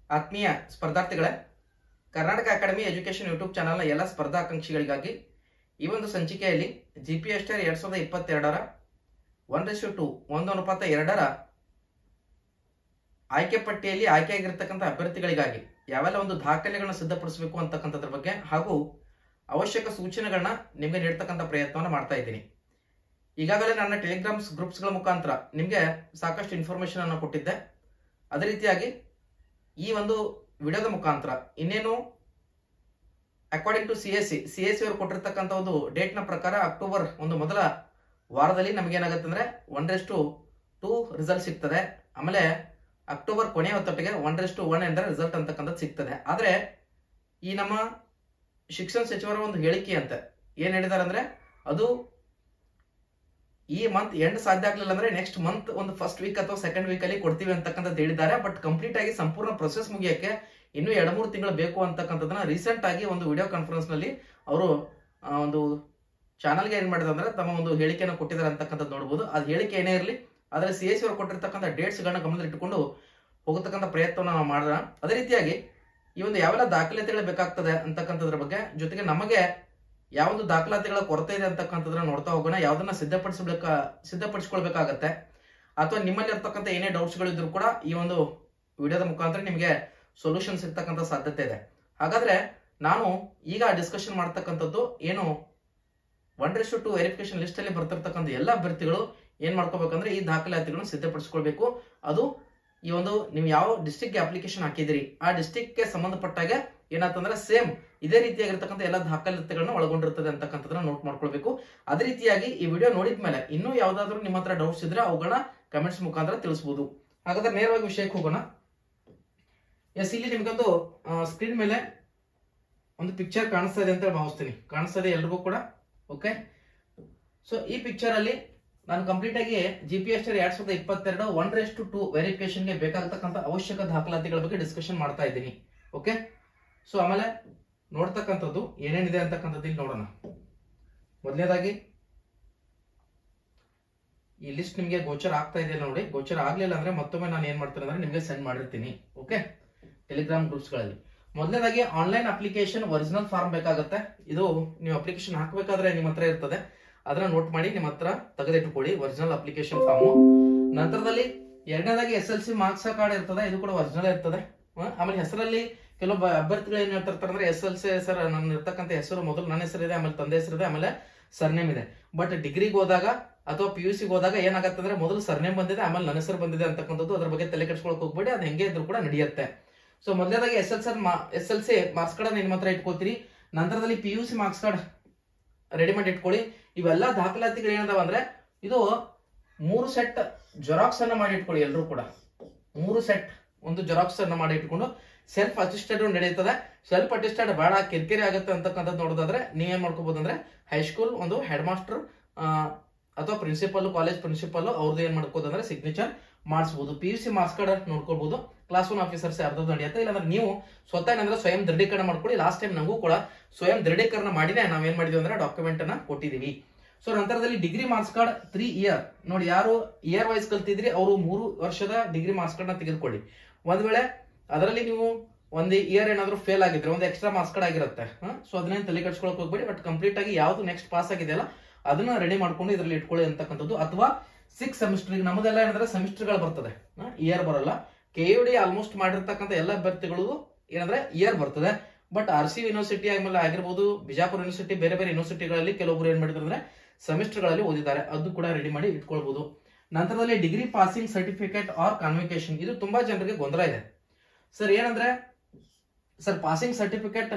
ಆತ್ಮೀಯ ಸ್ಪರ್ಧಾರ್ಥಿಗಳೇ Karnataka academy education YouTube ಚಾನಲ್ನ ಎಲ್ಲ ಸ್ಪರ್ಧಾಕಾಂಕ್ಷಿಗಳಿಗಾಗಿ ಈ ಒಂದು ಸಂಚಿಕೆಯಲ್ಲಿ ಜಿ ಪಿ ಎಸ್ ಟಿ ಎರಡ್ ಸಾವಿರದ ಇಪ್ಪತ್ತೆರಡರ ಒನ್ ರೆಸ್ಯು ಟು ಒಂದು ಅನುಪಾತ ಎರಡರ ಆಯ್ಕೆ ಪಟ್ಟಿಯಲ್ಲಿ ಆಯ್ಕೆಯಾಗಿರ್ತಕ್ಕಂಥ ಅಭ್ಯರ್ಥಿಗಳಿಗಾಗಿ ಯಾವೆಲ್ಲ ಒಂದು ದಾಖಲೆಗಳನ್ನ ಸಿದ್ಧಪಡಿಸಬೇಕು ಅಂತಕ್ಕಂಥದ್ರ ಬಗ್ಗೆ ಹಾಗೂ ಅವಶ್ಯಕ ಸೂಚನೆಗಳನ್ನ ನಿಮಗೆ ನೀಡ್ತಕ್ಕಂಥ ಪ್ರಯತ್ನವನ್ನು ಮಾಡ್ತಾ ಇದ್ದೀನಿ ಈಗಾಗಲೇ ನನ್ನ ಟೆಲಿಗ್ರಾಮ್ಸ್ ಗ್ರೂಪ್ಸ್ಗಳ ಮುಖಾಂತರ ನಿಮಗೆ ಸಾಕಷ್ಟು ಇನ್ಫಾರ್ಮೇಶನ್ ಅನ್ನು ಕೊಟ್ಟಿದ್ದೆ ಅದೇ ರೀತಿಯಾಗಿ ಈ ಒಂದು ವಿಡಿಯೋದ ಮುಖಾಂತರ ಇನ್ನೇನು according to C S C C S C ಅವರು ಕೊಟ್ಟಿರ್ತಕ್ಕಂಥ ಒಂದು ಡೇಟ್ನ ಪ್ರಕಾರ ಅಕ್ಟೋಬರ್ ಒಂದು ಮೊದಲ ವಾರದಲ್ಲಿ ನಮಗೇನಾಗುತ್ತೆ ಅಂದ್ರೆ one is to two result ಸಿಗ್ತದೆ ಆಮೇಲೆ ಅಕ್ಟೋಬರ್ ಕೊನೆಯ ಹೊತ್ತೊಟ್ಟಿಗೆ ಒನ್ ರೆಸ್ ಟು ಒನ್ ಎಂದರೆ ರಿಸಲ್ಟ್ ಅಂತಕ್ಕಂಥದ್ದು ಸಿಗ್ತದೆ ಆದರೆ ಈ ನಮ್ಮ ಶಿಕ್ಷಣ ಸಚಿವರ ಒಂದು ಹೇಳಿಕೆ ಅಂತ ಏನ್ ಹೇಳಿದಾರೆ ಅಂದ್ರೆ ಅದು ಈ ಮಂತ್ ಎಂಡ್ ಸಾಧ್ಯ ಆಗ್ಲಿಲ್ಲ ಅಂದ್ರೆ ನೆಕ್ಸ್ಟ್ ಮಂತ್ ಒಂದು ಫಸ್ಟ್ ವೀಕ್ ಅಥವಾ ಸೆಕೆಂಡ್ ವೀಕ್ ಅಲ್ಲಿ ಕೊಡ್ತೀವಿ ಅಂತಕ್ಕಂಥದ್ದು ಹೇಳಿದ್ದಾರೆ ಬಟ್ ಕಂಪ್ಲೀಟ್ ಆಗಿ ಸಂಪೂರ್ಣ ಪ್ರೊಸೆಸ್ ಮುಗಿಯಕ್ಕೆ ಇನ್ನೂ ಎರಡು ಮೂರು ತಿಂಗಳು ಬೇಕು ಅಂತಕ್ಕಂಥದ್ದನ್ನ ರೀಸೆಂಟ್ ಆಗಿ ಒಂದು ವಿಡಿಯೋ ಕಾನ್ಫರೆನ್ಸ್ ನಲ್ಲಿ ಅವರು ಒಂದು ಚಾನಲ್ಗೆ ಏನ್ ಮಾಡಿದ್ರೆ ಅಂದ್ರೆ ತಮ್ಮ ಒಂದು ಹೇಳಿಕೆಯನ್ನು ಕೊಟ್ಟಿದ್ದಾರೆ ಅಂತಕ್ಕಂಥದ್ದು ನೋಡಬಹುದು ಅದು ಹೇಳಿಕೆ ಏನೇ ಇರಲಿ ಆದ್ರೆ ಸಿ ಎಸ್ ಅವರು ಕೊಟ್ಟಿರ್ತಕ್ಕಂಥ ಡೇಟ್ಸ್ ಗಳನ್ನ ಗಮನದಲ್ಲಿ ಇಟ್ಟುಕೊಂಡು ಹೋಗತಕ್ಕಂಥ ಪ್ರಯತ್ನವನ್ನು ನಾವು ಮಾಡೋಣ ಅದೇ ರೀತಿಯಾಗಿ ಈ ಒಂದು ಯಾವೆಲ್ಲ ದಾಖಲಾತಿಗಳು ಬೇಕಾಗ್ತದೆ ಅಂತಕ್ಕಂಥದ್ರ ಬಗ್ಗೆ ಜೊತೆಗೆ ನಮಗೆ ಯಾವೊಂದು ದಾಖಲಾತಿಗಳ ಕೊರತೆ ಇದೆ ಅಂತಕ್ಕಂಥದ್ದನ್ನ ನೋಡ್ತಾ ಹೋಗೋಣ ಯಾವ್ದನ್ನ ಸಿದ್ಧಪಡಿಸಬೇಕ ಸಿದ್ಧಪಡಿಸ್ಕೊಳ್ಬೇಕಾಗತ್ತೆ ಅಥವಾ ನಿಮ್ಮಲ್ಲಿ ಇರ್ತಕ್ಕಂಥ ಏನೇ ಡೌಟ್ಸ್ಗಳು ಇದ್ರು ಕೂಡ ಈ ಒಂದು ವಿಡಿಯೋದ ಮುಖಾಂತರ ನಿಮಗೆ ಸೊಲ್ಯೂಷನ್ ಸಿಗ್ತಕ್ಕಂಥ ಸಾಧ್ಯತೆ ಇದೆ ಹಾಗಾದ್ರೆ ನಾನು ಈಗ ಡಿಸ್ಕಷನ್ ಮಾಡ್ತಕ್ಕಂಥದ್ದು ಏನು one is two verification list ಅಲ್ಲಿ ಬರ್ತಿರ್ತಕ್ಕಂಥ ಎಲ್ಲ ಅಭ್ಯರ್ಥಿಗಳು ಏನ್ ಮಾಡ್ಕೋಬೇಕಂದ್ರೆ ಈ ದಾಖಲಾತಿಗಳನ್ನು ಸಿದ್ಧಪಡಿಸ್ಕೊಳ್ಬೇಕು ಅದು ಈ ಒಂದು ನೀವು ಯಾವ ಡಿಸ್ಟಿಕ್ಗೆ ಅಪ್ಲಿಕೇಶನ್ ಹಾಕಿದಿರಿ ಆ ಡಿಸ್ಟಿಕ್ಗೆ ಸಂಬಂಧಪಟ್ಟಾಗ ಏನಾಗ್ತಂದ್ರೆ ಸೇಮ್ ಇದೇ ರೀತಿಯಾಗಿರ್ತಕ್ಕಂಥ ಎಲ್ಲ ದಾಖಲಾತಿಗಳನ್ನ ಒಳಗೊಂಡಿರ್ತದೆ ಅಂತಕ್ಕಂಥದ್ದನ್ನ ನೋಟ್ ಮಾಡ್ಕೊಳ್ಬೇಕು ಅದೇ ರೀತಿಯಾಗಿ ಈ ವಿಡಿಯೋ ನೋಡಿದ್ಮೇಲೆ ಇನ್ನೂ ಯಾವ್ದಾದ್ರು ನಿಮ್ಮ ಹತ್ರ ಡೌಟ್ಸ್ ಇದ್ರೆ ಅವುಗಳನ್ನ ಕಮೆಂಟ್ಸ್ ಮುಖಾಂತರ ತಿಳಿಸಬಹುದು ಹಾಗಾದ್ರೆ ನೇರವಾಗಿ ವಿಷಯಕ್ಕೆ ಹೋಗೋಣ ಎಸ್ ಇಲ್ಲಿ ನಿಮ್ಗೊಂದು ಸ್ಕ್ರೀನ್ ಮೇಲೆ ಒಂದು ಪಿಕ್ಚರ್ ಕಾಣಿಸ್ತಾ ಇದೆ ಅಂತ ಭಾವಿಸ್ತೀನಿ ಕಾಣಿಸ್ತಾ ಇದೆ ಎಲ್ರಿಗೂ ಕೂಡ ಓಕೆ ಸೊ ಈ ಪಿಕ್ಚರ್ ಅಲ್ಲಿ ನಾನು ಕಂಪ್ಲೀಟ್ ಆಗಿ ಜಿ ಪಿ ಎಸ್ ಎರಡ್ ಸಾವಿರದ ಇಪ್ಪತ್ತೆರಡು ಒನ್ ರೇಸ್ ಟು ಟು ವೆರಿಫಿಕೇಶನ್ಗೆ ಬೇಕಾಗತಕ್ಕಂಥ ಅವಶ್ಯಕ ದಾಖಲಾತಿಗಳ ಬಗ್ಗೆ ಡಿಸ್ಕಷನ್ ಮಾಡ್ತಾ ಇದ್ದೀನಿ ಓಕೆ ಸೊ ಆಮೇಲೆ ನೋಡ್ತಕ್ಕಂಥದ್ದು ಏನೇನಿದೆ ಅಂತಕ್ಕಂಥದ್ದು ಇಲ್ಲಿ ನೋಡೋಣ ಮೊದಲನೇದಾಗಿ ಈ ಲಿಸ್ಟ್ ನಿಮಗೆ ಗೋಚರ ಆಗ್ತಾ ಇದೆ ನೋಡಿ ಗೋಚರ ಆಗ್ಲಿಲ್ಲ ಅಂದ್ರೆ ಮತ್ತೊಮ್ಮೆ ನಾನು ಏನ್ ಮಾಡ್ತೇನೆ ಅಂದ್ರೆ ನಿಮಗೆ ಸೆಂಡ್ ಮಾಡಿರ್ತೀನಿ ಓಕೆ ಟೆಲಿಗ್ರಾಮ್ ಗ್ರೂಪ್ಸ್ಗಳಲ್ಲಿ ಮೊದಲನೇದಾಗಿ ಆನ್ಲೈನ್ ಅಪ್ಲಿಕೇಶನ್ ಒರಿಜಿನಲ್ ಫಾರ್ಮ್ ಬೇಕಾಗುತ್ತೆ ಇದು ನೀವು ಅಪ್ಲಿಕೇಶನ್ ಹಾಕಬೇಕಾದ್ರೆ ನಿಮ್ಮ ಹತ್ರ ಇರ್ತದೆ ಅದನ್ನ ನೋಟ್ ಮಾಡಿ ನಿಮ್ಮ ಹತ್ರ ತೆಗೆದಿಟ್ಟುಕೊಳ್ಳಿ ಒರಿಜಿನಲ್ ಅಪ್ಲಿಕೇಶನ್ ಫಾರ್ಮ್ ನಂತರದಲ್ಲಿ ಎರಡನೇದಾಗಿ S L C marks card ಇರ್ತದೆ ಇದು ಕೂಡ ಒರಿಜಿನಲ್ ಇರ್ತದೆ ಹ? ಆಮೇಲೆ ಹೆಸರಲ್ಲಿ ಕೆಲವೊಬ್ಬ ಅಭ್ಯರ್ಥಿಗಳು ಏನ್ ಹೇಳ್ತಿರ್ತಾರೆ ಅಂದ್ರೆ ಎಸ್ ಎಲ್ ಸಿ ಸರ್ ನನ್ನ ಇರ್ತಕ್ಕಂಥ ಹೆಸರು ಮೊದಲು ನನ್ನ ಹೆಸರಿದೆ ಆಮೇಲೆ ತಂದೆ ಹೆಸರಿದೆ ಆಮೇಲೆ ಸರ್ನೇಮ್ ಇದೆ ಬಟ್ ಡಿಗ್ರಿಗೆ ಹೋದಾಗ ಅಥವಾ ಪಿ ಯು ಸಿಗೆ ಹೋದಾಗ ಏನಾಗತ್ತೆ ಅಂದ್ರೆ ಮೊದಲು ಸರ್ನೇಮ್ ಬಂದಿದೆ ಆಮೇಲೆ ನನ್ನ ಹೆಸರು ಬಂದಿದೆ ಅಂತಕ್ಕಂಥದ್ದು ಅದ್ರ ಬಗ್ಗೆ ತಲೆ ಕೆಡ್ಸ್ಕೊಳಕ್ ಹೋಗ್ಬೇಡಿ ಅದು ಹೆಂಗೆ ಇದ್ರು ಕೂಡ ನಡೆಯುತ್ತೆ ಸೊ ಮೊದಲನೇದಾಗಿ S L sir S L C marks card ನಿಮ್ಮ ಹತ್ರ ಇಟ್ಕೋತೀರಿ ನಂತರದಲ್ಲಿ P U C marks card ready ಮಾಡಿ ಇಟ್ಕೊಳ್ಳಿ ಇವೆಲ್ಲ ದಾಖಲಾತಿಗಳು ಏನದಾವ ಅಂದ್ರೆ ಇದು ಮೂರು ಸೆಟ್ ಜೆರಾಕ್ಸ್ ಅನ್ನ ಮಾಡಿ ಇಟ್ಕೊಳ್ಳಿ ಎಲ್ಲರೂ ಕೂಡ ಮೂರು ಸೆಟ್ ಒಂದು ಜೆರಾಕ್ಸ್ ಅನ್ನ ಮಾಡಿ ಇಟ್ಕೊಂಡು ಸೆಲ್ಫ್ ಅಸಿಸ್ಟೆಡ್ ನಡೆಯುತ್ತದೆ ಸೆಲ್ಫ್ ಅಸಿಸ್ಟೆಡ್ ಬೇಡ ಕಿರಿಕಿರಿ ಆಗುತ್ತೆ ಅಂತಕ್ಕಂಥದ್ದು ನೋಡೋದಾದ್ರೆ ನೀವೇನ್ ಮಾಡ್ಕೋಬಹುದು ಅಂದ್ರೆ ಹೈಸ್ಕೂಲ್ ಒಂದು ಹೆಡ್ ಮಾಸ್ಟರ್ ಅಥವಾ ಪ್ರಿನ್ಸಿಪಲ್ ಕಾಲೇಜ್ ಪ್ರಿನ್ಸಿಪಲ್ ಅವ್ರದ್ದು ಏನ್ ಮಾಡ್ಕೋದು ಅಂದ್ರೆ ಸಿಗ್ನೇಚರ್ ಮಾಡಿಸಬಹುದು P U C marks card ನೋಡ್ಕೊಳ್ಬಹುದು ಕ್ಲಾಸ್ ಒನ್ ಆಫೀಸರ್ಸ್ ಯಾರ್ದು ನಡೆಯುತ್ತೆ ಇಲ್ಲಾಂದ್ರೆ ನೀವು ಸ್ವತಃ ಏನಂದ್ರೆ ಸ್ವಯಂ ದೃಢೀಕರಣ ಮಾಡ್ಕೊಳ್ಳಿ ಲಾಸ್ಟ್ ಟೈಮ್ ನಮಗೂ ಕೂಡ ಸ್ವಯಂ ದೃಢೀಕರಣ ಮಾಡಿನೇ ನಾವೇನ್ ಮಾಡಿದ್ವಿ ಅಂದ್ರೆ ಡಾಕ್ಯುಮೆಂಟ್ ಅನ್ನ ಕೊಟ್ಟಿದೀವಿ ಸೊ ನಂತರದಲ್ಲಿ degree marks card three year ನೋಡಿ ಯಾರು ಇಯರ್ ವೈಸ್ ಕಲ್ತಿದ್ರಿ ಅವರು ಮೂರು ವರ್ಷದ ಡಿಗ್ರಿ ಮಾರ್ಕ್ಸ್ ಕಾರ್ಡ್ ನ ತೆಗೆದುಕೊಳ್ಳಿ ಒಂದ್ ವೇಳೆ ಅದರಲ್ಲಿ ನೀವು ಒಂದು ಇಯರ್ ಏನಾದ್ರು ಫೇಲ್ ಆಗಿದ್ರೆ ಒಂದು ಎಕ್ಸ್ಟ್ರಾ ಮಾರ್ಕ್ಸ್ ಕಾರ್ಡ್ ಆಗಿರುತ್ತೆ ಸೊ ಅದನ್ನೇನು ತಲೆ ಕೆಡ್ಸ್ಕೊಳಕ್ ಹೋಗ್ಬೇಡಿ ಬಟ್ ಕಂಪ್ಲೀಟ್ ಆಗಿ ಯಾವ್ದು ನೆಕ್ಸ್ಟ್ ಪಾಸ್ ಆಗಿದೆಯಲ್ಲ ಅದನ್ನ ರೆಡಿ ಮಾಡ್ಕೊಂಡು ಇದರಲ್ಲಿ ಇಟ್ಕೊಳ್ಳಿ ಅಂತಕ್ಕಂಥದ್ದು ಅಥವಾ ಸಿಕ್ಸ್ ಸೆಮಿಸ್ಟರ್ ಈಗ ನಮ್ಮದೆಲ್ಲ ಏನಂದ್ರೆ ಸೆಮಿಸ್ಟರ್ಗಳು ಬರ್ತದೆ ಇಯರ್ ಬರಲ್ಲ ಕೆ ಯು ಡಿ ಆಲ್ಮೋಸ್ಟ್ ಮಾಡಿರ್ತಕ್ಕಂಥ ಎಲ್ಲ ಅಭ್ಯರ್ಥಿಗಳು ಏನಂದ್ರೆ ಇಯರ್ ಬರ್ತದೆ ಬಟ್ ಆರ್ ಸಿ ಯೂನಿವರ್ಸಿಟಿ ಆಮೇಲೆ ಆಗಿರ್ಬೋದು ಬಿಜಾಪುರ ಯೂನಿವರ್ಸಿಟಿ ಬೇರೆ ಬೇರೆ ಯೂನಿವರ್ಸಿಟಿಗಳಲ್ಲಿ ಕೆಲವೊಬ್ರು ಏನ್ ಮಾಡಿದ್ರು ಅಂದ್ರೆ ಸೆಮಿಸ್ಟರ್ಗಳಲ್ಲಿ ಓದಿದ್ದಾರೆ ಅದು ಕೂಡ ರೆಡಿ ಮಾಡಿ ಇಟ್ಕೊಳ್ಬಹುದು ನಂತರದಲ್ಲಿ degree passing certificate or convocation ಇದು ತುಂಬಾ ಜನರಿಗೆ ಗೊಂದಲ ಇದೆ ಸರ್ ಏನಂದ್ರೆ ಸರ್ ಪಾಸಿಂಗ್ ಸರ್ಟಿಫಿಕೇಟ್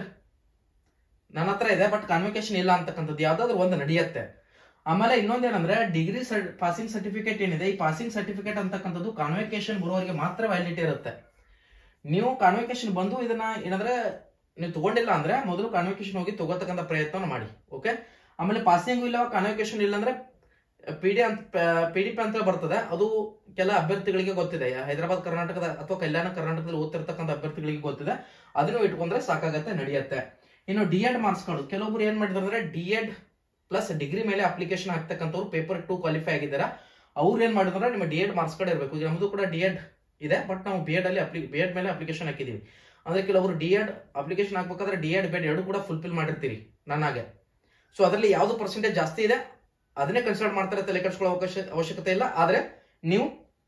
ನನ್ನ ಹತ್ರ ಇದೆ ಬಟ್ ಕಾನ್ವಿಕೇಶನ್ ಇಲ್ಲ ಅಂತಕ್ಕಂಥದ್ದು ಯಾವ್ದಾದ್ರು ಒಂದು ನಡೆಯುತ್ತೆ ಆಮೇಲೆ ಇನ್ನೊಂದೇನಂದ್ರೆ ಡಿಗ್ರಿ ಪಾಸಿಂಗ್ ಸರ್ಟಿಫಿಕೇಟ್ ಏನಿದೆ ಈ ಪಾಸಿಂಗ್ ಸರ್ಟಿಫಿಕೇಟ್ ಅಂತಕ್ಕಂಥದ್ದು ಕಾನ್ವಿಕೇಶನ್ ಬರುವವರಿಗೆ ಮಾತ್ರ ವ್ಯಾಲಿಡಿಟಿ ಇರುತ್ತೆ ನೀವು ಕಾನ್ವಿಕೇಶನ್ ಬಂದು ಇದನ್ನ ಏನಂದ್ರೆ ನೀವು ತಗೊಂಡಿಲ್ಲ ಅಂದ್ರೆ ಮೊದಲು ಕಾನ್ವಿಕೇಶನ್ ಹೋಗಿ ತಗೋತಕ್ಕಂಥ ಪ್ರಯತ್ನ ಮಾಡಿ ಓಕೆ ಆಮೇಲೆ ಪಾಸಿಂಗ್ ಇಲ್ಲ ಕಾನ್ವಿಕೇಶನ್ ಇಲ್ಲ ಅಂದ್ರೆ ಪಿ ಡಿ ಅಂತ ಪಿ ಡಿ ಪಿ ಅಂತ ಬರ್ತದೆ ಅದು ಕೆಲ ಅಭ್ಯರ್ಥಿಗಳಿಗೆ ಗೊತ್ತಿದೆ ಹೈದರಾಬಾದ್ ಕರ್ನಾಟಕದ ಅಥವಾ ಕಲ್ಯಾಣ ಕರ್ನಾಟಕದಲ್ಲಿ ಓದ್ತಿರ್ತಕ್ಕಂಥ ಅಭ್ಯರ್ಥಿಗಳಿಗೆ ಗೊತ್ತಿದೆ ಅದನ್ನು ಇಟ್ಕೊಂಡ್ರೆ ಸಾಕಾಗತ್ತೆ ನಡೆಯುತ್ತೆ ಇನ್ನು ಡಿ ಎಡ್ ಮಾರ್ಕ್ಸ್ ಕಾರ್ಡ್ ಕೆಲವೊಬ್ರು ಏನ್ ಮಾಡಿದ್ರು ಅಂದ್ರೆ ಡಿ ಎಡ್ ಪ್ಲಸ್ ಡಿಗ್ರಿ ಮೇಲೆ ಅಪ್ಲಿಕೇಶನ್ ಹಾಕ್ತಕ್ಕಂಥವ್ರು ಪೇಪರ್ ಟು ಕ್ವಾಲಿಫೈ ಆಗಿದ್ದಾರೆ ಅವ್ರು ಏನ್ ಮಾಡಿದ್ರೆ ನಿಮ್ಮ ಡಿ ಎಡ್ ಮಾರ್ಕ್ಸ್ ಕಾರ್ಡ್ ಇರಬೇಕು ಈಗ ನಮ್ಮದು ಕೂಡ ಡಿ ಎಡ್ ಇದೆ ಬಟ್ ನಾವು ಬಿ ಎಡ್ ಅಲ್ಲಿ ಅಪ್ಲಿ ಬಿ ಎಡ್ ಮೇಲೆ ಅಪ್ಲಿಕೇಶನ್ ಹಾಕಿದೀವಿ ಅಂದ್ರೆ ಕೆಲವರು ಡಿ ಎಡ್ ಅಪ್ಲಿಕೇಶನ್ ಹಾಕ್ಬೇಕಾದ್ರೆ ಡಿ ಎಡ್ ಬಿ ಎಡ್ ಎರಡು ಕೂಡ ಫುಲ್ಫಿಲ್ ಮಾಡಿರ್ತೀರಿ ನನ್ನಾಗೆ ಸೊ ಅದರಲ್ಲಿ ಯಾವ್ದು ಪರ್ಸೆಂಟೇಜ್ ಜಾಸ್ತಿ ಇದೆ ಅದನ್ನೇ ಕನ್ಸಿಡರ್ ಮಾಡ್ತಾರೆ ತಲೆ ಕೆಡಿಸ್ಕೊಳ್ಳೋ ಅವಕಾಶ ಅವಶ್ಯಕತೆ ಇಲ್ಲ ಆದ್ರೆ ನೀವು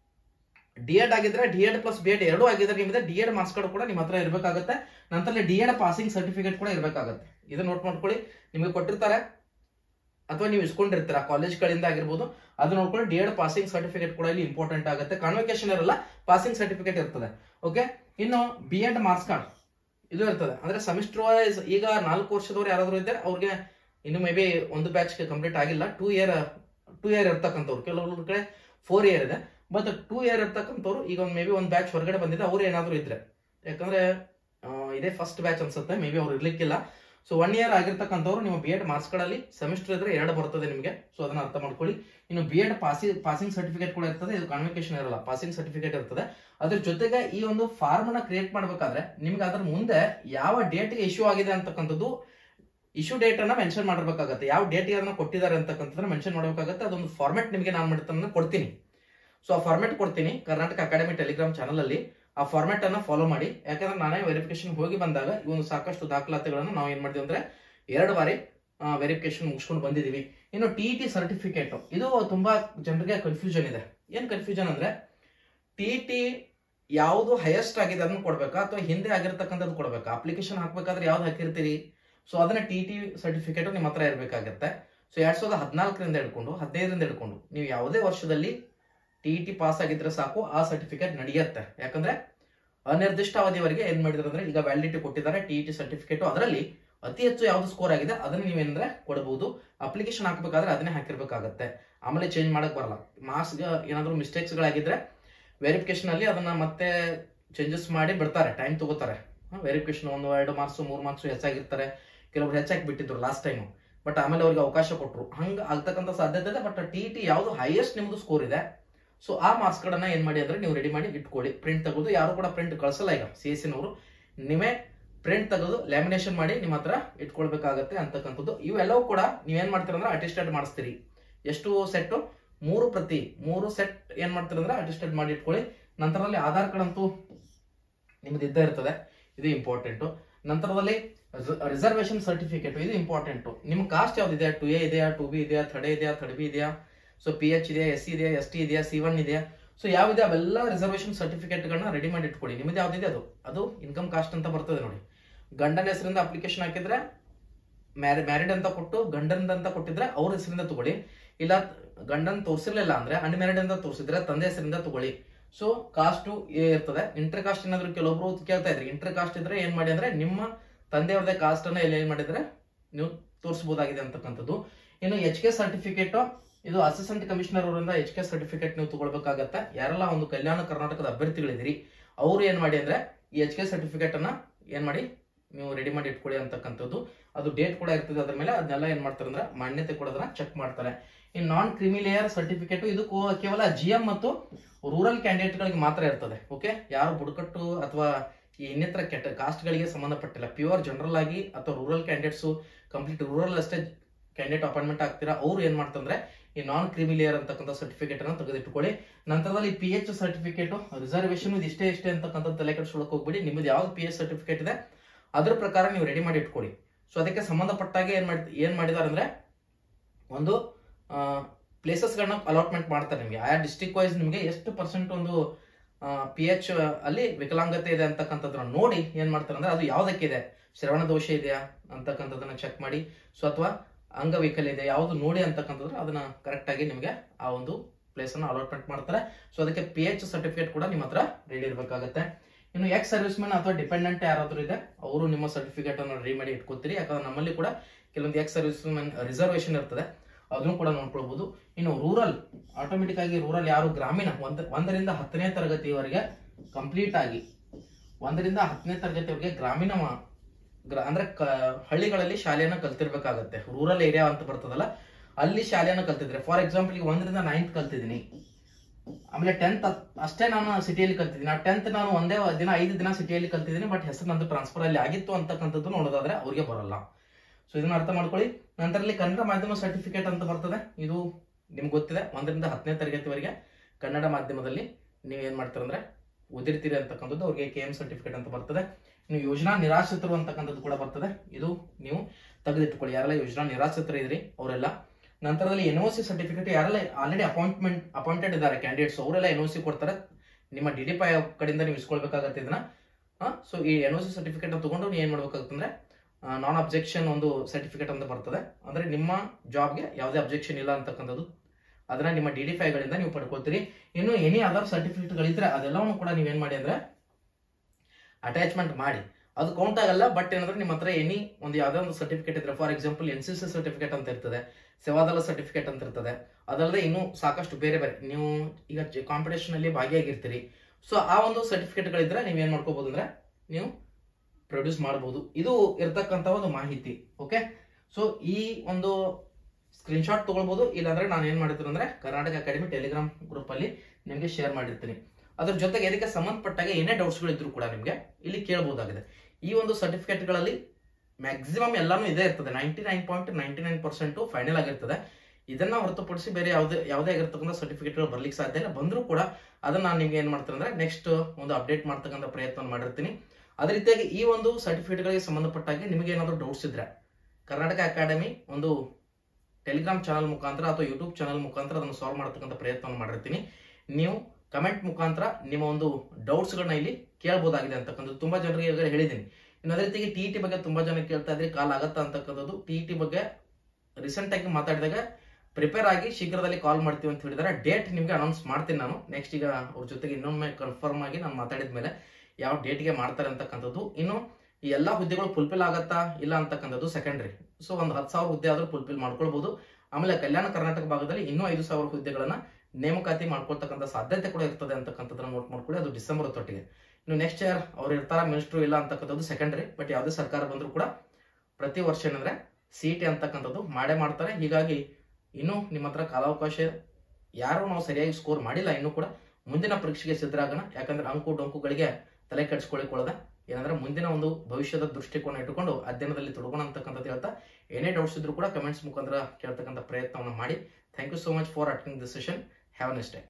ಡಿ ಎಡ್ ಆಗಿದ್ರೆ D Ed plus B Ed ಎರಡೂ ಆಗಿದ್ರೆ ನಿಮ್ದೆ ಡಿ ಎಡ್ ಮಾರ್ಕ್ಸ್ ಕಾರ್ಡ್ ಕೂಡ ನಿಮ್ಮ ಹತ್ರ ಇರಬೇಕಾಗುತ್ತೆ ನಂತರ ಡಿ ಎಡ್ ಪಾಸಿಂಗ್ ಸರ್ಟಿಫಿಕೇಟ್ ಕೂಡ ಇರಬೇಕಾಗುತ್ತೆ ಇದನ್ನ ನೋಟ್ ಮಾಡ್ಕೊಳ್ಳಿ ನಿಮಗೆ ಕೊಟ್ಟಿರ್ತಾರೆ ಅಥವಾ ನೀವು ಇಸ್ಕೊಂಡಿರ್ತೀರ ಕಾಲೇಜ್ಗಳಿಂದ ಆಗಿರ್ಬೋದು ಅದು ನೋಡ್ಕೊಂಡು ಡಿ ಎಡ್ ಪಾಸಿಂಗ್ ಸರ್ಟಿಫಿಕೇಟ್ ಕೂಡ ಇಲ್ಲಿ ಇಂಪಾರ್ಟೆಂಟ್ ಆಗುತ್ತೆ ಕಾನ್ವೊಕೇಶನ್ ಇರಲ್ಲ ಪಾಸಿಂಗ್ ಸರ್ಟಿಫಿಕೇಟ್ ಇರ್ತದೆ ಓಕೆ ಇನ್ನು ಬಿ ಎಡ್ ಮಾರ್ಕ್ಸ್ ಕಾರ್ಡ್ ಇದು ಇರ್ತದೆ ಅಂದ್ರೆ ಸೆಮಿಸ್ಟರ್ ವೈಸ್ ಈಗ ನಾಲ್ಕು ವರ್ಷದವ್ರು ಯಾರಾದ್ರೂ ಇದ್ದಾರೆ ಅವ್ರಿಗೆ ಇನ್ನು ಮೇ ಬಿ ಒಂದು ಬ್ಯಾಚ್ ಕಂಪ್ಲೀಟ್ ಆಗಿಲ್ಲ ಟೂ ಇಯರ್ ಟೂ ಇಯರ್ ಇರ್ತಕ್ಕಂಥವ್ರು ಕೆಲವ್ರ ಕಡೆ ಫೋರ್ ಇಯರ್ ಇದೆ ಬಟ್ ಟೂ ಇಯರ್ ಇರ್ತಕ್ಕಂಥವ್ರು ಈಗ ಒಂದು ಮೇ ಬಿ ಒಂದು ಬ್ಯಾಚ್ ಹೊರಗಡೆ ಬಂದಿದೆ ಅವ್ರು ಏನಾದ್ರು ಇದ್ರೆ ಯಾಕಂದ್ರೆ ಆ, ಇದೇ ಫಸ್ಟ್ ಬ್ಯಾಚ್ ಅನ್ಸುತ್ತೆ ಮೇ ಬಿ ಅವ್ರು ಇರ್ಲಿಕ್ಕಿಲ್ಲ ಸೊ ಒನ್ ಇಯರ್ ಆಗಿರ್ತಕ್ಕಂಥವ್ರು ನಿಮ್ಮ ಬಿ ಎಡ್ ಮಾರ್ಕ್ಸ್ ಗಳಲ್ಲಿ ಸೆಮಿಸ್ಟರ್ ಇದ್ರೆ ಎರಡು ಬರ್ತದೆ ನಿಮಗೆ ಸೊ ಅದನ್ನ ಅರ್ಥ ಮಾಡ್ಕೊಳ್ಳಿ ಇನ್ನು ಬಿ ಎಡ್ ಪಾಸಿ ಪಾಸಿಂಗ್ ಸರ್ಟಿಫಿಕೇಟ್ ಕೂಡ ಇರ್ತದೆ ಇದು ಕಾನ್ವಿಕೇಶನ್ ಇರಲ್ಲ ಪಾಸಿಂಗ್ ಸರ್ಟಿಫಿಕೇಟ್ ಇರ್ತದೆ ಅದ್ರ ಜೊತೆಗೆ ಈ ಒಂದು ಫಾರ್ಮ್ ನ ಕ್ರಿಯೇಟ್ ಮಾಡ್ಬೇಕಾದ್ರೆ ನಿಮ್ಗೆ ಅದ್ರ ಮುಂದೆ ಯಾವ ಡೇಟ್ಗೆ ಇಶ್ಯೂ ಆಗಿದೆ ಅಂತಕ್ಕಂಥದ್ದು ಇಶ್ಯೂ ಡೇಟ್ ಅನ್ನ ಮೆನ್ಷನ್ ಮಾಡಿರ್ಬೇಕಾಗತ್ತೆ ಯಾವ ಡೇಟ್ ಅದನ್ನ ಕೊಟ್ಟಿದ್ದಾರೆ ಅಂತಕ್ಕಂಥದ್ದನ್ನ ಮೆನ್ಷನ್ ಮಾಡಬೇಕಾಗತ್ತೆ ಅದೊಂದು ಫಾರ್ಮೆಟ್ ನಿಮಗೆ ನಾನು ಮಾಡ್ತಾನೆ ಕೊಡ್ತೀನಿ ಸೊ ಆ ಫಾರ್ಮೆಟ್ ಕೊಡ್ತೀನಿ ಕರ್ನಾಟಕ ಅಕಾಡೆಮಿ ಟೆಲಿಗ್ರಾಮ್ ಚಾನಲ್ ಅಲ್ಲಿ ಆ ಫಾರ್ಮೆಟ್ ಅನ್ನ ಫಾಲೋ ಮಾಡಿ ಯಾಕಂದ್ರೆ ನಾನೇ ವೆರಿಫಿಕೇಶನ್ ಹೋಗಿ ಬಂದಾಗ ಈ ಒಂದು ಸಾಕಷ್ಟು ದಾಖಲಾತಿಗಳನ್ನು ನಾವು ಏನ್ ಮಾಡಿದ್ವಿ ಅಂದ್ರೆ ಎರಡು ಬಾರಿ ವೆರಿಫಿಕೇಶನ್ ಮುಗಿಸ್ಕೊಂಡು ಬಂದಿದೀವಿ ಇನ್ನು ಟಿ ಟಿ ಸರ್ಟಿಫಿಕೇಟ್ ಇದು ತುಂಬಾ ಜನರಿಗೆ ಕನ್ಫ್ಯೂಷನ್ ಇದೆ ಏನ್ ಕನ್ಫ್ಯೂಷನ್ ಅಂದ್ರೆ ಟಿ ಟಿ ಯಾವುದು ಹೈಯೆಸ್ಟ್ ಆಗಿದೆ ಅದನ್ನ ಕೊಡ್ಬೇಕಾ ಅಥವಾ ಹಿಂದೆ ಆಗಿರ್ತಕ್ಕಂಥದ್ದು ಕೊಡ್ಬೇಕಾ ಅಪ್ಲಿಕೇಶನ್ ಹಾಕ್ಬೇಕಾದ್ರೆ ಯಾವ್ದು ಹಾಕಿರ್ತೀರಿ ಸೊ ಅದನ್ನ ಟಿ ಟಿ ಸರ್ಟಿಫಿಕೇಟ್ ನಿಮ್ಮ ಹತ್ರ ಇರಬೇಕಾಗತ್ತೆ ಸೊ ಎರಡ್ ಸಾವಿರದ ಹದಿನಾಲ್ಕರಿಂದ ಹಿಡ್ಕೊಂಡು ಹದಿನೈದರಿಂದ ಹಿಡ್ಕೊಂಡು ನೀವು ಯಾವುದೇ ವರ್ಷದಲ್ಲಿ ಟಿ ಟಿ ಪಾಸ್ ಆಗಿದ್ರೆ ಸಾಕು ಆ ಸರ್ಟಿಫಿಕೇಟ್ ನಡೆಯುತ್ತೆ ಯಾಕಂದ್ರೆ ಅನಿರ್ದಿಷ್ಟ ಅವಧಿವರೆಗೆ ಏನ್ ಮಾಡಿದ್ರು ಅಂದ್ರೆ ಈಗ ವ್ಯಾಲಿಡಿಟಿ ಕೊಟ್ಟಿದ್ದಾರೆ ಟಿ ಟಿ ಸರ್ಟಿಫಿಕೇಟ್ ಅದರಲ್ಲಿ ಅತಿ ಹೆಚ್ಚು ಯಾವ್ದು ಸ್ಕೋರ್ ಆಗಿದೆ ಅದನ್ನ ನೀವೇನಂದ್ರೆ ಕೊಡಬಹುದು ಅಪ್ಲಿಕೇಶನ್ ಹಾಕ್ಬೇಕಾದ್ರೆ ಅದನ್ನೇ ಹಾಕಿರ್ಬೇಕಾಗತ್ತೆ ಆಮೇಲೆ ಚೇಂಜ್ ಮಾಡಕ್ ಬರಲ್ಲ ಮಾರ್ಕ್ಸ್ ಏನಾದ್ರು ಮಿಸ್ಟೇಕ್ಸ್ ಗಳಾಗಿದ್ರೆ ವೆರಿಫಿಕೇಶನ್ ಅಲ್ಲಿ ಅದನ್ನ ಮತ್ತೆ ಚೇಂಜಸ್ ಮಾಡಿ ಬಿಡ್ತಾರೆ ಟೈಮ್ ತಗೋತಾರೆ ವೆರಿಫಿಕೇಶನ್ ಒಂದು ಎರಡು ಮಾರ್ಕ್ಸ್ ಮೂರು ಮಾರ್ಕ್ಸ್ ಹೆಚ್ಚಾಗಿರ್ತಾರೆ ಕೆಲವರು ಹೆಚ್ಚಾಗಿ ಬಿಟ್ಟಿದ್ರು ಲಾಸ್ಟ್ ಟೈಮ್ ಬಟ್ ಆಮೇಲೆ ಅವ್ರಿಗೆ ಅವಕಾಶ ಕೊಟ್ಟರು ಹಂಗ ಆಗ್ತಕ್ಕಂಥ ಸಾಧ್ಯತೆ ಇದೆ ಬಟ್ ಟಿ ಟಿ ಯಾವ್ದು ಹೈಯೆಸ್ಟ್ ನಿಮ್ದು ಸ್ಕೋರ್ ಇದೆ ಸೊ ಆ ಮಾರ್ಕ್ಸ್ ಗಳನ್ನ ಏನ್ ಮಾಡಿ ಅಂದ್ರೆ ನೀವು ರೆಡಿ ಮಾಡಿ ಇಟ್ಕೊಳ್ಳಿ ಪ್ರಿಂಟ್ ತೆಗೆದು ಯಾರು ಕೂಡ ಪ್ರಿಂಟ್ ಕಳ್ಸಲ್ಲ ಈಗ ಸಿ ಎಸ್ ನವರು ನೀವೇ ಪ್ರಿಂಟ್ ತೆಗೆದು ಲ್ಯಾಮಿನೇಷನ್ ಮಾಡಿ ನಿಮ್ಮ ಹತ್ರ ಇಟ್ಕೊಳ್ಬೇಕಾಗತ್ತೆ ಅಂತಕ್ಕಂಥದ್ದು ಇವೆಲ್ಲವೂ ಕೂಡ ನೀವೇನ್ ಮಾಡ್ತೀರ ಅಂದ್ರೆ ಅಟಿಸ್ಟೇಟ್ ಮಾಡಿಸ್ತೀರಿ ಎಷ್ಟು ಸೆಟ್ ಮೂರು ಪ್ರತಿ ಮೂರು ಸೆಟ್ ಏನ್ ಮಾಡ್ತೀರ ಅಂದ್ರೆ ಅಟಿಸ್ಟೇಟ್ ಮಾಡಿ ಇಟ್ಕೊಳ್ಳಿ ನಂತರದಲ್ಲಿ ಆಧಾರ್ ಕಾರ್ಡ್ ಅಂತೂ ನಿಮ್ದು ಇದ್ದೇ ಇರ್ತದೆ ಇದು ಇಂಪಾರ್ಟೆಂಟ್ ನಂತರದಲ್ಲಿ ರಿಸರ್ವೇಶನ್ ಸರ್ಟಿಫಿಕೇಟ್ ಇದು ಇಂಪಾರ್ಟೆಂಟ್ ನಿಮ್ಮ ಕಾಸ್ಟ್ ಯಾವ್ದಿದೆ ಟು ಎ ಇದೆಯಾ ಟು ಬಿ ಇದೆಯಾ ಥರ್ಡ್ ಇದೆಯಾ ಥರ್ಡ್ ಬಿ ಇದೆಯಾ ಸೊ ಪಿ ಎಚ್ ಇದೆಯಾ ಎಸ್ ಸಿ ಇದೆಯಾ ಎಸ್ ಟಿ ಇದೆಯಾ ಸಿ ಒನ್ ಇದೆಯಾ ಸೊ ಯಾವಿದೆ ಅವೆಲ್ಲ ರಿಸರ್ವೇಶನ್ ಸರ್ಟಿಫಿಕೇಟ್ಗಳನ್ನ ರೆಡಿ ಮಾಡಿ ಇಟ್ಕೊಳ್ಳಿ ನಿಮ್ದು ಯಾವ್ದಿದೆ ಅದು ಅದು ಇನ್ಕಮ್ ಕಾಸ್ಟ್ ಅಂತ ಬರ್ತದೆ ನೋಡಿ ಗಂಡನ ಹೆಸರಿಂದ ಅಪ್ಲಿಕೇಶನ್ ಹಾಕಿದ್ರೆ ಮ್ಯಾರಿ ಮ್ಯಾರಿಡ್ ಅಂತ ಕೊಟ್ಟು ಗಂಡಂದ ಅಂತ ಕೊಟ್ಟಿದ್ರೆ ಅವ್ರ ಹೆಸರಿಂದ ತಗೊಳ್ಳಿ ಇಲ್ಲ ಗಂಡನ್ ತೋರಿಸಿರ್ಲಿಲ್ಲ ಅಂದ್ರೆ ಅನ್ಮ್ಯಾರಿಡ್ ಅಂತ ತೋರಿಸಿದ್ರೆ ತಂದೆ ಹೆಸರಿಂದ ತಗೊಳ್ಳಿ ಸೊ ಕಾಸ್ಟ್ ಇರ್ತದೆ ಇಂಟರ್ ಕಾಸ್ಟ್ ಏನಾದ್ರು ಕೆಲವೊಬ್ರು ಕೇಳ್ತಾ ಇದ್ರಿ ಇಂಟರ್ ಕಾಸ್ಟ್ ಇದ್ರೆ ಏನ್ ಮಾಡಿ ಅಂದ್ರೆ ನಿಮ್ಮ ತಂದೆಯವ್ರದೇ ಕಾಸ್ಟ್ ಅನ್ನ ಇಲ್ಲಿ ಏನ್ ಮಾಡಿದ್ರೆ ನೀವು ತೋರಿಸಬಹುದಾಗಿದೆ ಅಂತಕ್ಕಂಥದ್ದು ಇನ್ನು ಎಚ್ ಕೆ ಸರ್ಟಿಫಿಕೇಟ್ ಇದು ಅಸಿಸ್ಟೆಂಟ್ ಕಮಿಷನರ್ ಅವರಿಂದ ಎಚ್ ಕೆ ಸರ್ಟಿಫಿಕೇಟ್ ನೀವು ತಗೊಳ್ಬೇಕಾಗತ್ತೆ ಯಾರೆಲ್ಲ ಒಂದು ಕಲ್ಯಾಣ ಕರ್ನಾಟಕದ ಅಭ್ಯರ್ಥಿಗಳಿದ್ದೀರಿ ಅವ್ರು ಏನ್ ಮಾಡಿ ಅಂದ್ರೆ ಈ ಎಚ್ ಕೆ ಸರ್ಟಿಫಿಕೇಟ್ ಅನ್ನ ಏನ್ ಮಾಡಿ ನೀವು ರೆಡಿ ಮಾಡಿ ಇಟ್ಕೊಳ್ಳಿ ಅಂತಕ್ಕಂಥದ್ದು ಅದು ಡೇಟ್ ಕೂಡ ಇರ್ತದೆ ಅದ್ರ ಮೇಲೆ ಅದನ್ನೆಲ್ಲ ಏನ್ ಮಾಡ್ತಾರೆ ಅಂದ್ರೆ ಮಾನ್ಯತೆ ಕೊಡೋದನ್ನ ಚೆಕ್ ಮಾಡ್ತಾರೆ ಇನ್ ನಾನ್ ಕ್ರಿಮಿಲೇಯರ್ ಸರ್ಟಿಫಿಕೇಟ್ ಇದು ಕೋ- ಕೇವಲ ಜಿ ಎಂ ಮತ್ತು ರೂರಲ್ ಕ್ಯಾಂಡಿಡೇಟ್ ಗಳಿಗೆ ಮಾತ್ರ ಇರ್ತದೆ ಓಕೆ ಯಾರು ಬುಡಕಟ್ಟು ಅಥವಾ ಈ ಇನ್ನಿತರ ಕೆಟ್ಟ ಕಾಸ್ಟ್ ಗಳಿಗೆ ಸಂಬಂಧಪಟ್ಟಿಲ್ಲ ಪ್ಯೂರ್ ಜನರಲ್ ಆಗಿ ಅಥವಾ ರೂರಲ್ ಕ್ಯಾಂಡಿಡೇಟ್ಸ್ ಕಂಪ್ಲೀಟ್ ರೂರಲ್ ಅಷ್ಟೇ ಕ್ಯಾಂಡಿಡೇಟ್ ಅಪಾಯಿಂಟ್ಮೆಂಟ್ ಆಗ್ತೀರಾ ಅವ್ರು ಏನ್ ಮಾಡ್ತಂದ್ರೆ ಈ ನಾನ್ ಕ್ರಿಮಿಲೇಯರ್ ಅಂತಕ್ಕಂಥ ಸರ್ಟಿಫಿಕೇಟ್ ಅನ್ನ ತೆಗೆದಿಟ್ಕೊಳ್ಳಿ ನಂತರದಲ್ಲಿ ಪಿ ಎಚ್ ಸರ್ಟಿಫಿಕೇಟ್ ರಿಸರ್ವೇಶನ್ ಇದು ಇಷ್ಟೇ ಇಷ್ಟೇ ಅಂತಕ್ಕಂಥ ತಲೆ ಕೆಡಿಸ್ಕೊಳಕ್ ಹೋಗ್ಬಿಡಿ ನಿಮ್ದು ಯಾವ್ದು ಪಿ ಎಚ್ ಸರ್ಟಿಫಿಕೇಟ್ ಇದೆ ಅದ್ರ ಪ್ರಕಾರ ನೀವು ರೆಡಿ ಮಾಡಿ ಇಟ್ಕೊಳ್ಳಿ ಸೊ ಅದಕ್ಕೆ ಸಂಬಂಧಪಟ್ಟಾಗೆ ಏನ್ ಮಾಡಿ ಏನ್ ಮಾಡಿದಾರೆ ಅಂದ್ರೆ ಒಂದು ಪ್ಲೇಸಸ್ ಗಳನ್ನ ಅಲಾಟ್ಮೆಂಟ್ ಮಾಡ್ತಾರೆ ನಿಮಗೆ ಆಯಾ ಡಿಸ್ಟಿಕ್ ವೈಸ್ ನಿಮಗೆ ಎಷ್ಟು ಪರ್ಸೆಂಟ್ ಒಂದು ಪಿ ಎಚ್ ಅಲ್ಲಿ ವಿಕಲಾಂಗತೆ ಇದೆ ಅಂತಕ್ಕಂಥದ್ದನ್ನ ನೋಡಿ ಏನ್ ಮಾಡ್ತಾರೆ ಅಂದ್ರೆ ಅದು ಯಾವ್ದಕ್ಕಿದೆ ಶ್ರವಣ ದೋಷ ಇದೆಯಾ ಅಂತಕ್ಕಂಥದ್ದನ್ನ ಚೆಕ್ ಮಾಡಿ ಸೊ ಅಥವಾ ಅಂಗವೈಕಲ್ಯ ಇದೆ ಯಾವ್ದು ನೋಡಿ ಅಂತಕ್ಕಂಥದ್ದು ಅದನ್ನ ಕರೆಕ್ಟ್ ಆಗಿ ನಿಮಗೆ ಆ ಒಂದು ಪ್ಲೇಸ್ ಅನ್ನ ಅಲಾಟ್ಮೆಂಟ್ ಮಾಡ್ತಾರೆ ಸೊ ಅದಕ್ಕೆ ಪಿ ಎಚ್ ಸರ್ಟಿಫಿಕೇಟ್ ಕೂಡ ನಿಮ್ಮ ಹತ್ರ ರೆಡಿ ಇರಬೇಕಾಗತ್ತೆ ಇನ್ನು ಎಕ್ಸ್ ಸರ್ವಿಸ್ ಮ್ಯಾನ್ ಅಥವಾ ಡಿಪೆಂಡೆಂಟ್ ಯಾರಾದ್ರೂ ಇದೆ ಅವರು ನಿಮ್ಮ ಸರ್ಟಿಫಿಕೇಟ್ ಅನ್ನು ರೆಡಿ ಮಾಡಿ ಇಟ್ಕೋತೀರಿ ಯಾಕಂದ್ರೆ ನಮ್ಮಲ್ಲಿ ಕೂಡ ಕೆಲವೊಂದು ಎಕ್ಸ್ ಸರ್ವಿಸ್ ಮ್ಯಾನ್ ರಿಸರ್ವೇಶನ್ ಇರ್ತದೆ ಅದನ್ನು ಕೂಡ ನೋಡ್ಕೊಳ್ಬಹುದು ಇನ್ನು ರೂರಲ್ ಆಟೋಮೆಟಿಕ್ ಆಗಿ ರೂರಲ್ ಯಾರು ಗ್ರಾಮೀಣ ಒಂದ ಒಂದರಿಂದ ಹತ್ತನೇ ತರಗತಿವರೆಗೆ ಕಂಪ್ಲೀಟ್ ಆಗಿ ಒಂದರಿಂದ ಹತ್ತನೇ ತರಗತಿವರೆಗೆ ಗ್ರಾಮೀಣ ಮ- ಗ್ರ- ಅಂದ್ರೆ ಕ- ಹಳ್ಳಿಗಳಲ್ಲಿ ಶಾಲೆಯನ್ನ ಕಲ್ತಿರ್ಬೇಕಾಗತ್ತೆ ರೂರಲ್ ಏರಿಯಾ ಅಂತ ಬರ್ತದಲ್ಲ ಅಲ್ಲಿ ಶಾಲೆಯನ್ನ ಕಲ್ತಿದ್ರೆ ಫಾರ್ ಎಕ್ಸಾಂಪಲ್ ಈಗ ಒಂದರಿಂದ ನೈನ್ತ್ ಕಲ್ತಿದ್ದೀನಿ ಆಮೇಲೆ ಟೆಂತ್ ಅಷ್ಟೇ ನಾನು ಸಿಟಿಯಲ್ಲಿ ಕಲ್ತಿದ್ದೀನಿ ಆ ಟೆಂತ್ ನಾನು ಒಂದೇ ದಿನ ಐದು ದಿನ ಸಿಟಿಯಲ್ಲಿ ಕಲ್ತಿದ್ದೀನಿ ಬಟ್ ಹೆಸರು ನಂದು ಟ್ರಾನ್ಸ್ಫರ್ ಅಲ್ಲಿ ಆಗಿತ್ತು ಅಂತಕ್ಕಂಥದ್ದು ನೋಡೋದಾದ್ರೆ ಅವ್ರಿಗೆ ಬರಲ್ಲ ಸೊ ಇದನ್ನ ಅರ್ಥ ಮಾಡ್ಕೊಳ್ಳಿ ನಂತರದಲ್ಲಿ ಕನ್ನಡ ಮಾಧ್ಯಮ ಸರ್ಟಿಫಿಕೇಟ್ ಅಂತ ಬರ್ತದೆ ಇದು ನಿಮ್ಗೆ ಗೊತ್ತಿದೆ ಒಂದರಿಂದ ಹತ್ತನೇ ತರಗತಿವರೆಗೆ ಕನ್ನಡ ಮಾಧ್ಯಮದಲ್ಲಿ ನೀವು ಏನ್ ಮಾಡ್ತೀರಂದ್ರೆ ಓದಿರ್ತೀರಿ ಅಂತಕ್ಕಂಥದ್ದು ಅವ್ರಿಗೆ ಕೆ ಎಂ ಸರ್ಟಿಫಿಕೇಟ್ ಅಂತ ಬರ್ತದೆ ಇನ್ನು ಯೋಜನಾ ನಿರಾಶ್ರಿತರು ಅಂತಕ್ಕಂಥದ್ದು ಕೂಡ ಬರ್ತದೆ ಇದು ನೀವು ತೆಗೆದಿಟ್ಕೊಳ್ಳಿ ಯಾರೆಲ್ಲ ಯೋಜನಾ ನಿರಾಶ್ರಿತರು ಇದ್ರಿ ಅವರೆಲ್ಲ ನಂತರದಲ್ಲಿ ಎನ್ ಒ ಸಿ ಸರ್ಟಿಫಿಕೇಟ್ ಯಾರೆಲ್ಲ ಆಲ್ರೆಡಿ ಅಪಾಯಿಂಟ್ಮೆಂಟ್ ಅಪಾಯಿಂಟೆಡ್ ಇದ್ದಾರೆ ಕ್ಯಾಂಡಿಡೇಟ್ಸ್ ಅವರೆಲ್ಲ ಎನ್ ಒ ಸಿ ಕೊಡ್ತಾರೆ ನಿಮ್ಮ ಡಿ ಡಿ ಪೈ ಕಡೆಯಿಂದ ನೀವು ಇಸ್ಕೊಳ್ಬೇಕಾಗತ್ತೆ ಇದನ್ನ ಸೊ ಈ ಎನ್ ಒ ಸಿ ಸರ್ಟಿಫಿಕೇಟ್ ತಗೊಂಡು ನೀವು ಏನ್ ಮಾಡ್ಬೇಕಾಗತ್ತಂದ್ರೆ ನಾನ್ ಅಬ್ಜೆಕ್ಷನ್ ಒಂದು ಸರ್ಟಿಫಿಕೇಟ್ ಅಂತ ಬರ್ತದೆ ಅಂದ್ರೆ ನಿಮ್ಮ ಜಾಬ್ಗೆ ಯಾವುದೇ ಅಬ್ಜೆಕ್ಷನ್ ಇಲ್ಲ ಅಂತಕ್ಕಂಥದ್ದು ಅದನ್ನ ನಿಮ್ಮ ಡಿ ಡಿ ಗಳಿಂದ ನೀವು ಪಡ್ಕೊಳ್ತೀರಿ ಇನ್ನು ಎನಿ ಅದರ್ ಸರ್ಟಿಫಿಕೇಟ್ಗಳಿದ್ರೆ ಅದೆಲ್ಲವನ್ನು ಕೂಡ ನೀವೇನ್ ಮಾಡಿ ಅಂದ್ರೆ ಅಟ್ಯಾಚ್ಮೆಂಟ್ ಮಾಡಿ ಅದು ಕೌಂಟ್ ಆಗಲ್ಲ ಬಟ್ ಏನಂದ್ರೆ ನಿಮ್ಮ ಹತ್ರ ಎನಿ ಒಂದು ಯಾವುದೇ ಒಂದು ಸರ್ಟಿಫಿಕೇಟ್ ಇದ್ರೆ for example N C C certificate ಅಂತ ಇರ್ತದೆ ಸೇವಾದಳ ಸರ್ಟಿಫಿಕೇಟ್ ಅಂತ ಇರ್ತದೆ ಅದಲ್ಲದೆ ಇನ್ನೂ ಸಾಕಷ್ಟು ಬೇರೆ ಬೇರೆ ನೀವು ಈಗ ಕಾಂಪಿಟೇಷನ್ ಅಲ್ಲಿ ಭಾಗಿಯಾಗಿರ್ತೀರಿ ಸೊ ಆ ಒಂದು ಸರ್ಟಿಫಿಕೇಟ್ಗಳಿದ್ರೆ ನೀವು ಏನ್ ಮಾಡ್ಕೋಬಹುದು ಅಂದ್ರೆ ನೀವು ಪ್ರೊಡ್ಯೂಸ್ ಮಾಡಬಹುದು ಇದು ಇರ್ತಕ್ಕಂಥ ಒಂದು ಮಾಹಿತಿ ಓಕೆ ಸೊ ಈ ಒಂದು ಸ್ಕ್ರೀನ್ಶಾಟ್ ತಗೊಳ್ಬಹುದು ಇಲ್ಲಾಂದ್ರೆ ನಾನು ಏನ್ ಮಾಡಿರ್ತೀನಿ ಅಂದ್ರೆ ಕರ್ನಾಟಕ ಅಕಾಡೆಮಿ ಟೆಲಿಗ್ರಾಮ್ ಗ್ರೂಪ್ ಅಲ್ಲಿ ನಿಮಗೆ ಶೇರ್ ಮಾಡಿರ್ತೀನಿ ಅದ್ರ ಜೊತೆಗೆ ಇದಕ್ಕೆ ಸಂಬಂಧಪಟ್ಟಾಗ ಏನೇ ಡೌಟ್ಸ್ಗಳು ಇದ್ರು ಕೂಡ ನಿಮಗೆ ಇಲ್ಲಿ ಕೇಳಬಹುದಾಗಿದೆ ಈ ಒಂದು ಸರ್ಟಿಫಿಕೇಟ್ಗಳಲ್ಲಿ ಮ್ಯಾಕ್ಸಿಮಮ್ ಎಲ್ಲಾನು ಇದೇ ಇರ್ತದೆ ninety nine point ninety nine percent final ಆಗಿರ್ತದೆ ಇದನ್ನ ಹೊರತುಪಡಿಸಿ ಬೇರೆ ಯಾವುದೇ ಯಾವುದೇ ಆಗಿರ್ತಕ್ಕಂಥ ಸರ್ಟಿಫಿಕೇಟ್ಗಳು ಬರ್ಲಿಕ್ಕೆ ಸಾಧ್ಯ ಇಲ್ಲ ಬಂದರೂ ಕೂಡ ಅದನ್ನ ನಾನು ನಿಮ್ಗೆ ಏನ್ ಮಾಡ್ತೀನಿ ಅಂದ್ರೆ ನೆಕ್ಸ್ಟ್ ಒಂದು ಅಪ್ಡೇಟ್ ಮಾಡ್ತಕ್ಕಂಥ ಪ್ರಯತ್ನ ಮಾಡಿರ್ತೀನಿ ಅದೇ ರೀತಿಯಾಗಿ ಈ ಒಂದು ಸರ್ಟಿಫಿಕೇಟ್ಗಳಿಗೆ ಸಂಬಂಧಪಟ್ಟಾಗೆ ನಿಮಗೆ ಏನಾದರೂ ಡೌಟ್ಸ್ ಇದ್ರೆ ಕರ್ನಾಟಕ ಅಕಾಡೆಮಿ ಒಂದು ಟೆಲಿಗ್ರಾಮ್ ಚಾನಲ್ ಮುಖಾಂತರ ಅಥವಾ ಯೂಟ್ಯೂಬ್ ಚಾನಲ್ ಮುಖಾಂತರ ಅದನ್ನು ಸಾಲ್ವ್ ಮಾಡತಕ್ಕಂಥ ಪ್ರಯತ್ನವನ್ನು ಮಾಡಿರ್ತೀನಿ ನೀವು ಕಮೆಂಟ್ ಮುಖಾಂತರ ನಿಮ್ಮ ಒಂದು ಡೌಟ್ಸ್ಗಳನ್ನ ಇಲ್ಲಿ ಕೇಳಬಹುದಾಗಿದೆ ಅಂತಕ್ಕಂಥದ್ದು ತುಂಬಾ ಜನರಿಗೆ ಈಗಾಗಲೇ ಹೇಳಿದ್ದೀನಿ ಇನ್ನು ಅದೇ ರೀತಿಗೆ ಟಿ ಟಿ ಬಗ್ಗೆ ತುಂಬಾ ಜನ ಕೇಳ್ತಾ ಇದ್ರಿ ಕಾಲ್ ಆಗತ್ತಾ ಅಂತಕ್ಕಂಥದ್ದು ಟಿ ಟಿ ಬಗ್ಗೆ ರೀಸೆಂಟ್ ಆಗಿ ಮಾತಾಡಿದಾಗ ಪ್ರಿಪೇರ್ ಆಗಿ ಶೀಘ್ರದಲ್ಲಿ ಕಾಲ್ ಮಾಡ್ತೀವಿ ಅಂತ ಹೇಳಿದಾರೆ ಡೇಟ್ ನಿಮ್ಗೆ ಅನೌನ್ಸ್ ಮಾಡ್ತೀನಿ ನಾನು ನೆಕ್ಸ್ಟ್ ಈಗ ಅವ್ರ ಜೊತೆಗೆ ಇನ್ನೊಮ್ಮೆ ಕನ್ಫರ್ಮ್ ಆಗಿ ನಾನು ಮಾತಾಡಿದ ಮೇಲೆ ಯಾವ ಡೇಟ್ಗೆ ಮಾಡ್ತಾರೆ ಅಂತಕ್ಕಂಥದ್ದು ಇನ್ನು ಈ ಎಲ್ಲ ಹುದ್ದೆಗಳು ಫುಲ್ಫಿಲ್ ಆಗತ್ತಾ ಇಲ್ಲ ಅಂತಕ್ಕಂಥದ್ದು ಸೆಕೆಂಡ್ರಿ ಸೊ ಒಂದು ಹತ್ತು ಸಾವಿರ ಹುದ್ದೆ ಆದ್ರೂ ಫುಲ್ಫಿಲ್ ಮಾಡ್ಕೊಳ್ಬಹುದು ಆಮೇಲೆ ಕಲ್ಯಾಣ ಕರ್ನಾಟಕ ಭಾಗದಲ್ಲಿ ಇನ್ನೂ ಐದು ಸಾವಿರ ಹುದ್ದೆಗಳನ್ನ ನೇಮಕಾತಿ ಮಾಡ್ಕೊಳ್ತಕ್ಕಂಥ ಸಾಧ್ಯತೆ ಕೂಡ ಇರ್ತದೆ ಅಂತಕ್ಕಂಥದ್ದನ್ನ ನೋಟ್ ಮಾಡ್ಕೊಳ್ಳಿ ಅದು ಡಿಸೆಂಬರ್ ಹೊತ್ತೊಟ್ಟಿಗೆ ಇನ್ನು ನೆಕ್ಸ್ಟ್ ಇಯರ್ ಅವ್ರು ಇರ್ತಾರ ಮಿನಿಸ್ಟ್ರು ಇಲ್ಲ ಅಂತಕ್ಕಂಥದ್ದು ಸೆಕೆಂಡ್ರಿ ಬಟ್ ಯಾವುದೇ ಸರ್ಕಾರ ಬಂದರೂ ಕೂಡ ಪ್ರತಿ ವರ್ಷ ಏನಂದ್ರೆ ಸಿ ಟಿ ಅಂತಕ್ಕಂಥದ್ದು ಮಾಡೇ ಮಾಡ್ತಾರೆ ಹೀಗಾಗಿ ಇನ್ನೂ ನಿಮ್ಮ ಹತ್ರ ಕಾಲಾವಕಾಶ ಯಾರು ನಾವು ಸರಿಯಾಗಿ ಸ್ಕೋರ್ ಮಾಡಿಲ್ಲ ಇನ್ನೂ ಕೂಡ ಮುಂದಿನ ಪರೀಕ್ಷೆಗೆ ಸಿದ್ಧರಾಗೋಣ ಯಾಕಂದ್ರೆ ಅಂಕು ಡೊಂಕುಗಳಿಗೆ ತಲೆ ಕೆಡಿಸ್ಕೊಳ್ಳಿಕೊಳ್ಳದ ಏನಂದ್ರೆ ಮುಂದಿನ ಒಂದು ಭವಿಷ್ಯದ ದೃಷ್ಟಿಕೋನ ಇಟ್ಟುಕೊಂಡು ಅಧ್ಯಯನದಲ್ಲಿ ತೊಡಗೋಣ ಅಂತಕ್ಕಂಥದ್ದು ಹೇಳ್ತಾ ಏನೇ ಡೌಟ್ಸ್ ಇದ್ರು ಕೂಡ ಕಮೆಂಟ್ಸ್ ಮುಖಾಂತರ ಕೇಳ್ತಕ್ಕಂಥ ಪ್ರಯತ್ನವನ್ನು ಮಾಡಿ thank you so much for attending this session have nice day